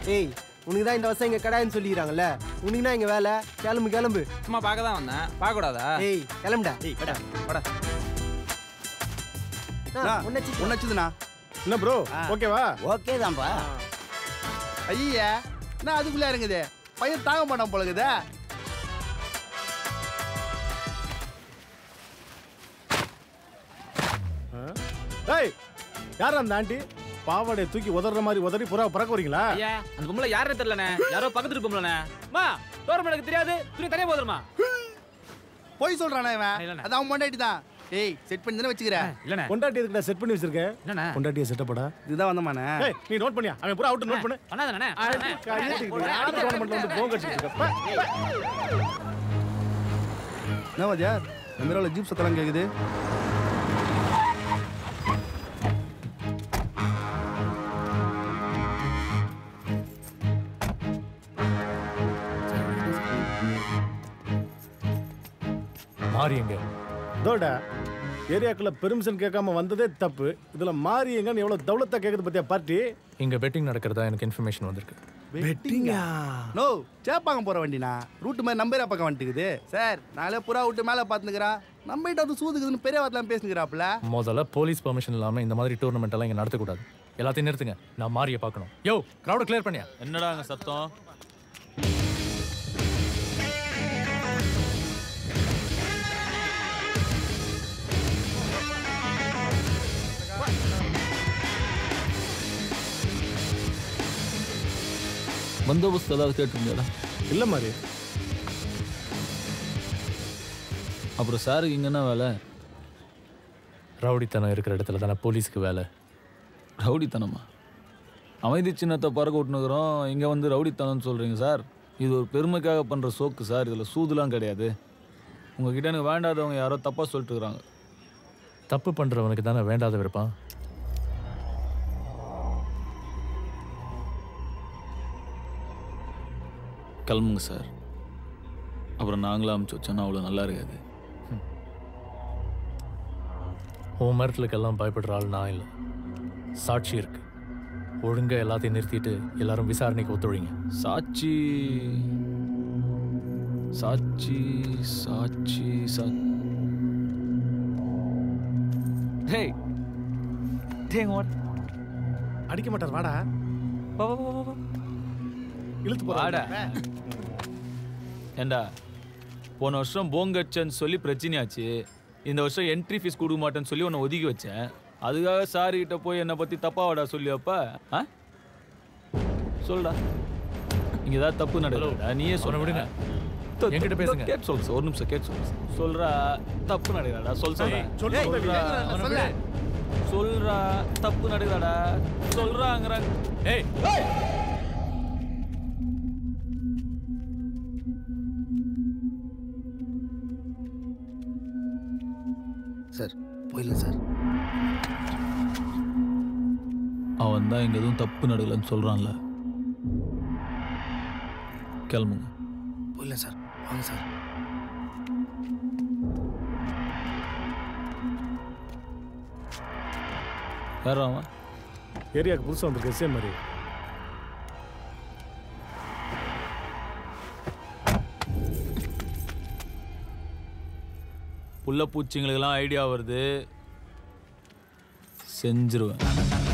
ஏய் உனக்கு தான் இந்த வருஷம் இங்க கடாயின்னு சொல்லிக்கிறாங்கல்ல உனக்கு தான் இங்க வேலை கிளம்பு கிளம்பு சும்மா பார்க்க தான் வந்தேன் பார்க்க கூடாதா ஏய் கிளம்புடா ஏய் வாடா வாடா உன்னச்சி உன்னச்சுதுண்ணா என்ன ப்ரோ ஓகேவா ஓகே தான்ப்பா ஐயா நான் அதுக்குள்ளே இறங்குது பையன் தாங்க மாட்டான் போல இருக்குதே ஏய் யார் அந்த ஆண்டி பாவாடையை தூக்கி உதற மாதிரி உதறி புறா பறக்க வரீங்களா ஐயா அந்த பொம்பளை யாருன்னு தெரியலண்ணே யாரோ பக்கத்து பொம்பளைண்ணே மா டோர் எனக்கு தெரியாது துணி தனியா போதுமா போய் சொல்றானே இவன் இல்லண்ணே. அது அவன் பொண்டாட்டி தான் ஏய் செட் பண்ணி தானே வச்சுக்கிறேன் இல்லண்ணே பொண்டாட்டி எதுக்குடா செட் பண்ணி வச்சிருக்கேன் என்னண்ணே பொண்டாட்டியை செட்டப்படா இதுதான் வந்தமானே ஏய் நீ நோட் பண்ணியா அவன் புறா அவுட் நோட் பண்ணு பண்ணாதானே யார் டோர்னமெண்ட்ல வந்து போங்க அடிச்சிட்டு இருக்க? பே, பே. என்ன வாத்தியா இந்த மாதிரி ஜீப் சத்தலாம் கேக்குது மாறி எங்க இதோட ஏரியாக்குள்ள பெர்மிஷன் கேட்காம வந்ததே தப்பு இதுல மாறி எங்கன்னு எவ்வளவு தௌலத்தா கேக்குது பத்தியா பார்ட்டி இங்க பெட்டிங் நடக்கிறதா எனக்கு இன்ஃபர்மேஷன் வந்திருக்கு பெட்டிங்கா நோ சேப்பாங்க போற வண்டினா ரூட் மாதிரி நம்பரா பக்கம் வந்துட்டுக்குது சார் நாளே புறா விட்டு மேலே பார்த்துக்கிறா நம்ம கிட்ட வந்து சூதுக்குதுன்னு பெரிய வார்த்தைலாம் பேசுகிறாப்புல முதல்ல போலீஸ் பெர்மிஷன் இல்லாம இந்த மாதிரி டூர்னமெண்ட் எல்லாம் இங்க நடத்தக்கூடாது எல்லாத்தையும் நிறுத்துங்க நான் மாறிய பார்க்கணும் யோ கிரௌட கிளியர் பண்ணியா என்னடா அங்க சத்தம் பந்தோபஸ்து ஏதாவது கேட்டிருந்தேடா இல்ல மாதிரி அப்புறம் சாருக்கு இங்க என்ன வேலை ரவுடித்தனம் இருக்கிற இடத்துல தானே போலீஸ்க்கு வேலை ரவுடித்தனமா அமைதி சின்னத்தை பறக்க விட்டுனுக்குறோம் இங்கே வந்து ரவுடித்தனம்னு சொல்கிறீங்க சார் இது ஒரு பெருமைக்காக பண்ணுற சோக்கு சார் இதில் சூதுலாம் கிடையாது உங்ககிட்ட எனக்கு வேண்டாதவங்க யாரோ தப்பாக சொல்லிட்டு இருக்கிறாங்க தப்பு பண்றவனுக்கு தானே வேண்டாத இருப்பான் கிளம்புங்க சார் அப்புறம் நாங்களும் அமுச்சு வச்சோன்னா அவ்வளோ நல்லா இருக்காது உன் மரத்துலக்கெல்லாம் பயப்படுற ஆள் நான் இல்லை சாட்சி இருக்கு ஒழுங்கா எல்லாத்தையும் நிறுத்திட்டு எல்லாரும் விசாரணைக்கு ஒத்துழைங்க சாட்சி சாட்சி சாட்சி சா டேய் டேய் வாட் அடிக்க மாட்டார் வாடா வா வா வா வா இழுத்து வாடா போடா ஏண்டா போன வருஷம் போங்கச்சன்னு சொல்லி பிரச்சனையாச்சு இந்த வருஷம் என்ட்ரி ஃபீஸ் கொடுக்க மாட்டேன்னு சொல்லி உன்னை ஒதுக்கி வச்சேன் அதுக்காக சாரி கிட்ட போய் என்னை பற்றி தப்பாவாடா சொல்லி அப்ப ஆ சொல்டா இங்க ஏதாவது தப்பு நடக்குதுடா நீயே சொல்ல விடுங்க. என்கிட்ட பேசுங்க. கேட் சொல்லு சார் ஒரு நிமிஷம் கேட் சொல்லு சார். சொல்றா தப்பு நடக்குதாடா சொல் சொல்றா சொல்லு, ஏய், சொல்லு. சொல்றா. அவனை விடு. சொல்றா தப்பு நடக்குதாடா சொல்றாங்கிறாங்க ஏய் சார் போயிடலாம் சார் அவன் தான் இங்க எதுவும் தப்பு நடக்கலன்னு சொல்றான்ல கிளம்புங்க போயிடலாம் சார் வாங்க சார் யாரா அவன் ஏரியாவுக்கு புதுசா வந்திருக்கு எஸ்ஏ மாதிரி புள்ள பூச்சிங்களுக்கெல்லாம் ஐடியா வருது செஞ்சிருவேன்